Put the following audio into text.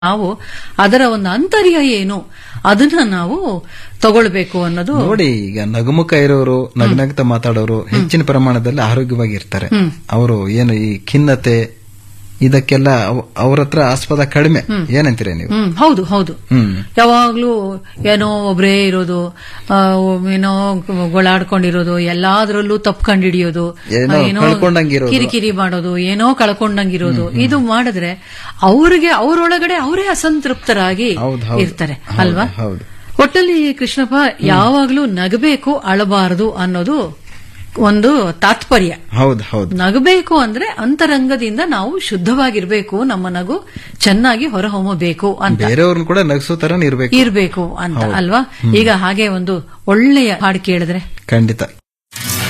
ನಾವು ಅದರ ಒಂದು ಆಂತರ್ಯ ಏನು ಅದನ್ನ ನಾವು ತಗೊಳ್ಬೇಕು ಅನ್ನೋದು ನೋಡಿ ಈಗ ನಗುಮುಖ ಇರೋರು ನಗ್ನಗ್ತ ಮಾತಾಡೋರು ಹೆಚ್ಚಿನ ಪ್ರಮಾಣದಲ್ಲಿ ಆರೋಗ್ಯವಾಗಿ ಇರ್ತಾರೆ ಅವರು ಏನು ಈ ಖಿನ್ನತೆ ಇದಕ್ಕೆಲ್ಲ ಅವ್ರ ಹತ್ರ ಆಸ್ಪದ ಕಡಿಮೆ ಏನಂತೀರ ನೀವು ಹ್ಮ್ ಹೌದು ಹೌದು ಹ್ಮ್ ಯಾವಾಗ್ಲೂ ಏನೋ ಒಬ್ರೇ ಇರೋದು ಆ, ಏನೋ ಗೊಳಾಡ್ಕೊಂಡಿರೋದು ಎಲ್ಲಾದ್ರಲ್ಲೂ ತಪ್ಕೊಂಡ್ ಹಿಡಿಯೋದು ಏನೋ ಕಳ್ಕೊಂಡಂಗಿರೋದು. ಕಿರಿಕಿರಿ ಮಾಡೋದು ಏನೋ ಕಳ್ಕೊಂಡಂಗಿರೋದು ಇದು ಮಾಡಿದ್ರೆ ಅವ್ರಿಗೆ ಅವರೊಳಗಡೆ ಅವರೇ ಅಸಂತೃಪ್ತರಾಗಿ ಹೌದು, ಹೌದು. ಇರ್ತಾರೆ ಹೌದು, ಅಲ್ವಾ ಹೌದು. ಒಟ್ಟಲ್ಲಿ ಕೃಷ್ಣಪ್ಪ ಯಾವಾಗ್ಲೂ ನಗಬೇಕು ಅಳಬಾರದು ಅನ್ನೋದು ಒಂದು ತಾತ್ಪರ್ಯ ಹೌದು ಹೌದು ನಗಬೇಕು ಅಂದ್ರೆ ಅಂತರಂಗದಿಂದ ನಾವು ಶುದ್ಧವಾಗಿರ್ಬೇಕು ನಮ್ಮ ನಗು ಚೆನ್ನಾಗಿ ಹೊರಹೊಮ್ಮಬೇಕು ಅಂತ ಬೇರೆಯವ್ರನ್ನ ಕೂಡ ನಗ್ಸೋ ತರ ಇರ್ಬೇಕು ಇರ್ಬೇಕು ಅಂತ ಅಲ್ವಾ ಈಗ ಹಾಗೆ ಒಂದು ಒಳ್ಳೆಯ ಹಾಡು ಕೇಳಿದ್ರೆ ಖಂಡಿತ